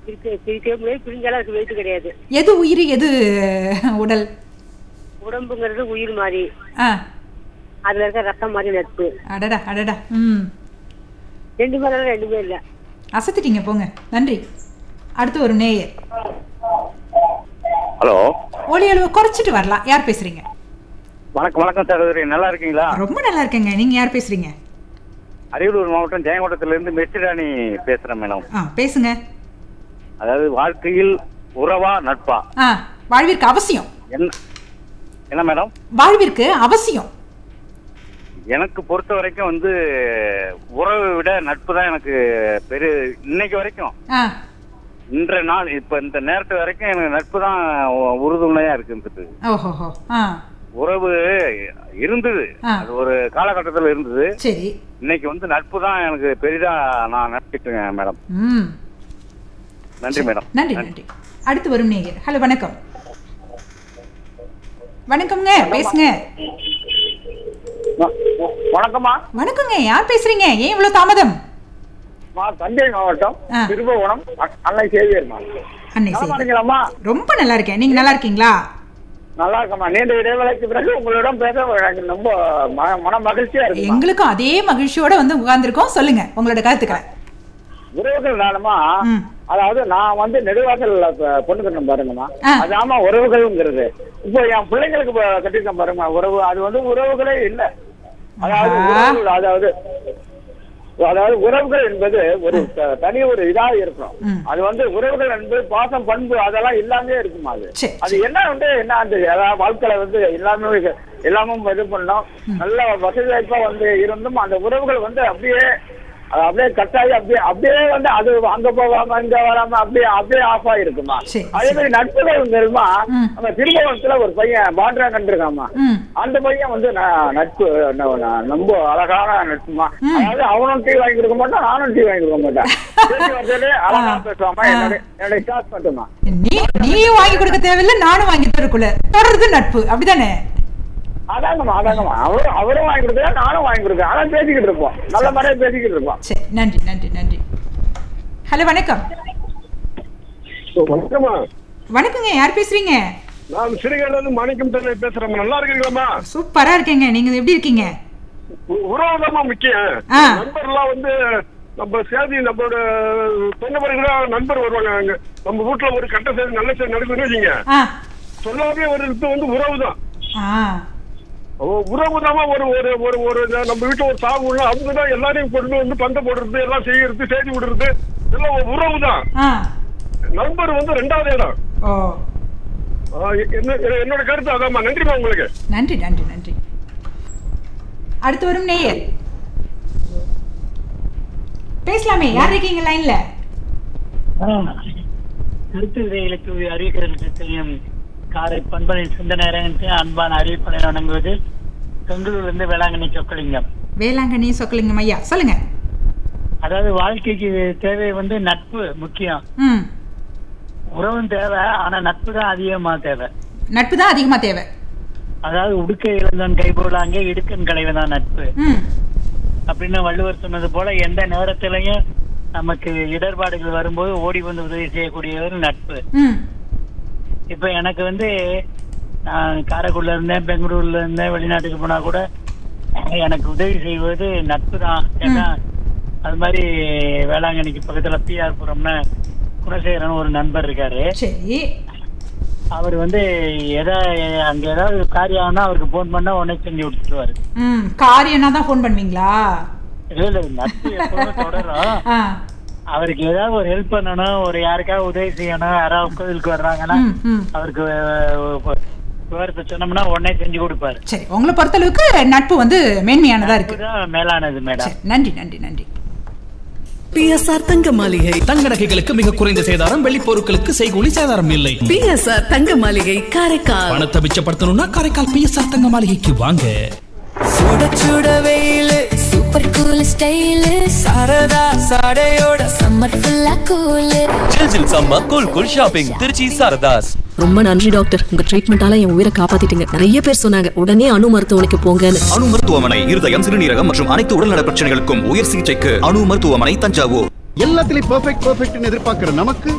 பிரிக்க பிரிக்கவே முடியாது பிரிஞ்சாலும் அதுக்கு வெயிட் கிடையாது எது உயிர் எது உடல் உடம்புங்கிறது உயிர் மாதிரி ஆ அதுல இருக்க ரத்தம் மாதிரி நட்பு அடடா அடடா ம் ரெண்டு பேரும் ரெண்டுமே இல்ல அசத்திட்டீங்க போங்க நன்றி அடுத்து ஒரு நேயர் ஹலோ ஒளி அளவு குறைச்சிட்டு வரலாம் யார் பேசுறீங்க வணக்கம் வணக்கம் சகோதரி நல்லா இருக்கீங்களா ரொம்ப நல்லா இருக்கேங்க நீங்க யார் பேசுறீங்க அரியலூர் மாவட்டம் ஜெயங்கோட்டத்துல இருந்து மெர்சிராணி பேசுறேன் மேடம் ஆ பேசுங்க அதாவது வாழ்க்கையில் உறவா நட்பா ஆ வாழ்விற்கு அவசியம் என்ன என்ன மேடம் வாழ்விற்கு அவசியம் எனக்கு பொறுத்த வரைக்கும் வந்து உறவை விட நட்பு தான் எனக்கு பெரு இன்னைக்கு வரைக்கும் ஆ இன்றைய நாள் இப்ப இந்த நேரத்து வரைக்கும் எனக்கு நட்பு தான் உ- உறுதுணையா இருக்குன்றது ஓஹோஹோ ஆ உறவு இருந்தது ஆ. அது ஒரு காலகட்டத்தில் இருந்தது சரி இன்னைக்கு வந்து நட்பு தான் எனக்கு பெரிதா நான் நினைச்சிட்டு மேடம் ம் நன்றி மேடம் நன்றி நன்றி அடுத்து வரும் நேயர் ஹலோ வணக்கம் வணக்கம்ங்க பேசுங்க வணக்கம்மா வணக்கங்க யார் பேசுறீங்க ஏன் இவ்வளவு தாமதம் நான் தஞ்சை மாவட்டம் ஆ. திருபுவனம் அ- அன்னை சேவியர்மா அன்னை நல்லா செய்தி இருக்கீங்களாம்மா ரொம்ப நல்லா இருக்கேன் நீங்க நல்லா இருக்கீங்களா நல்லா இருக்கம்மா நீண்ட இடைவேளைக்கு பிறகு உங்களிடம் பேச எனக்கு ரொம்ப ம- மன மகிழ்ச்சியா இருக்கு எங்களுக்கும் அதே மகிழ்ச்சியோட வந்து உட்கார்ந்துருக்கோம் சொல்லுங்க உங்களோட கருத்துக்களை உறவுகள் நானுமா ம். அதாவது நான் வந்து நெடுவாசல்ல ப- பொண்ணு கட்டணும் பாருங்கம்மா ஆ. அதாம உறவுகள்ங்கிறது இப்போ என் பிள்ளைங்களுக்கு இப்ப கட்டிருக்கேன் பாருங்க உறவு அது வந்து உறவுகளே இல்ல அதாவது ஆஹா. உறவுகள் அதாவது அதாவது உறவுகள் என்பது ஒரு த- தனி ஒரு இதா இருக்கும் ம். அது வந்து உறவுகள் என்பது பாசம் பண்பு அதெல்லாம் இல்லாமே இருக்குமா அது சரி, அது என்ன வந்து என்ன அந்த அதாவது வாழ்க்கையில வந்து எல்லாமே இது- எல்லாமும் இது பண்ணோம் நல்ல வசதி வாய்ப்பா வந்து இருந்தும் அந்த உறவுகள் வந்து அப்படியே அது அப்படியே கட்டாயி அப்படியே அப்படியே வந்து அது அங்க போகாம இங்க வராம அப்படியே அப்படியே ஆஃப் ஆயிருக்குமா சரி, அதே மாதிரி நட்புகள் தெரியுமா ம். நம்ம திருமணத்துல ஒரு பையன் பாண்டா கண்டிருக்காமா ம் அந்த பையன் வந்து நான் நட்பு ந- ந- ரொம்ப அழகான நட்புமா ம். அதாவது அவனும் டீ வாங்கி கொடுக்க மாட்டான் நானும் டீ வாங்கி கொடுக்க மாட்டேன் பேசி வந்ததே அழகா ஆ. பேசுவாமா ஆ. என்னுடைய என்னுடைய ஸ்டார்ட் மட்டுமா நீ நீயும் வாங்கி கொடுக்க தேவையில்லை நானும் வாங்கி தரக்குள்ள தொடர்ந்து நட்பு அப்படிதானே அதாங்கம்மா அதாங்கம்மா அவரும் அவரும் வாங்கி கொடுக்குறேன் நானும் வாங்கி கொடுக்குறேன் ஆனா பேசிக்கிட்டு இருப்போம் நல்ல மாதிரியே பேசிக்கிட்டு இருப்போம் சரி நன்றி நன்றி நன்றி ஹலோ வணக்கம் வணக்கம்மா வணக்கங்க யார் பேசுறீங்க நான் சிறுகையில இருந்து மாணிக்கம் தண்ணி பேசுறேன் நல்லா இருக்கீங்களாம்மா சூப்பரா இருக்கேங்க நீங்க எப்படி இருக்கீங்க உறவுதாம்மா முக்கியம் ஆ. நண்பர்லாம் வந்து நம்ம சேதி நம்மளோட சொன்ன பிறகுதான் நண்பர் வருவாங்க அங்க நம்ம வீட்டுல ஒரு கட்ட செய்தி நல்ல செய்தி நடக்குதுன்னு வச்சுங்க ஆ சொல்லாமே ஒரு இது வந்து உறவு தான் ஆ உறவு ஒரு ஒரு ஒரு ஒரு நம்ம வீட்டுல ஒரு சாவு உள்ள அவங்க தான் எல்லாரையும் கொண்டு வந்து பந்த போடுறது எல்லாம் செய்யறது செய்தி விடுறது எல்லாம் உறவு தான் ஆ நண்பர் வந்து ரெண்டாவது இடம் ஓ ஆ, என்ன- என்னோட கருத்து அதாம்மா நன்றிமா உங்களுக்கு நன்றி நன்றி நன்றி அடுத்து வரும் நேயர் பேசலாமே யார் இருக்கீங்க லைன்ல கருத்து விதைகளுக்கு அறிவிக்கிறதுக்கு தெரியும் காரை பண்பனை சிந்தனை அன்பான அறிவிப்பனை வணங்குவது பெங்களூர்லேருந்து வேளாங்கண்ணி சொக்கலிங்கம் வேளாங்கண்ணி சொக்கலிங்கம் ஐயா சொல்லுங்க அதாவது வாழ்க்கைக்கு தேவை வந்து நட்பு முக்கியம் ம் உறவும் தேவை ஆனா நட்பு தான் அதிகமா தேவை நட்பு தான் அதிகமா தேவை அதாவது உடுக்க இழந்தவன் கைபோலாங்க இடுக்கன் களைவதான் நட்பு ம் அப்படின்னு வள்ளுவர் சொன்னது போல எந்த நேரத்திலையும் நமக்கு இடர்பாடுகள் வரும்போது ஓடி வந்து உதவி செய்யக்கூடியவர் நட்பு ம் இப்ப எனக்கு வந்து நான் காரைக்குடில இருந்தேன் பெங்களூர்ல இருந்தேன் வெளிநாட்டுக்கு போனா கூட எனக்கு உதவி செய்வது நட்பு தான் ஏன்னா அது மாதிரி வேளாங்கண்ணிக்கு பக்கத்துல பிஆர் புரம்னு குணசேகரன் ஒரு நண்பர் இருக்காரு சரி அவர் வந்து எதா அங்க ஏதாவது காரியம் ஆனா அவருக்கு போன் பண்ணா உடனே செஞ்சு விட்டுருவாரு ம் காரியம்னா தான் ஃபோன் பண்ணுவீங்களா இல்ல இல்ல நட்பு எப்பவுமே தொடரும் ஆ அவருக்கு ஏதாவது ஒரு ஹெல்ப் பண்ணணும் ஒரு யாருக்காவது உதவி செய்யணும் யாராவது கோவிலுக்கு வர்றாங்கன்னா ம் ம் அவருக்கு அஹ், விவரத்தை சொன்னோம்னா உடனே செஞ்சு கொடுப்பாரு சரி உங்களை பொறுத்தளவுக்கு நட்பு வந்து மேன்மையானதா இருக்கு அதுதான் மேலானது மேடம் சரி நன்றி நன்றி நன்றி பிஎஸ்ஆர் தங்க மாளிகை தங்க நகைகளுக்கு மிக குறைந்த சேதாரம் வெள்ளி பொருட்களுக்கு செய்கூலி சேதாரம் இல்லை பிஎஸ்ஆர் தங்க மாளிகை காரைக்கால் பணத்தை மிச்சப்படுத்தணும்னா காரைக்கால் பிஎஸ்ஆர் தங்க மாளிகைக்கு வாங்க சுட சுட வெயிலு சூப்பர் கூல் ஸ்டைலு சாரதா சாடையோட சம்மர் ஃபுல்லா கூலு ஜில் சம்ம cool cool shopping Trichy Saradhas ரொம்ப நன்றி டாக்டர் உங்க ட்ரீட்மெண்டால என் உயிரை காப்பாத்திட்டீங்க நிறைய பேர் சொன்னாங்க உடனே அணு மருத்துவமனைக்கு போங்கன்னு அணு மருத்துவமனை இருதயம் சிறுநீரகம் மற்றும் அனைத்து உடல்நல பிரச்சனைகளுக்கும் உயர் சிகிச்சைக்கு அணு மருத்துவமனை தஞ்சாவூர் எல்லாத்துலயும் பெர்ஃபெக்ட் பெர்ஃபெக்ட்னு எதிர்பார்க்கிற நமக்கு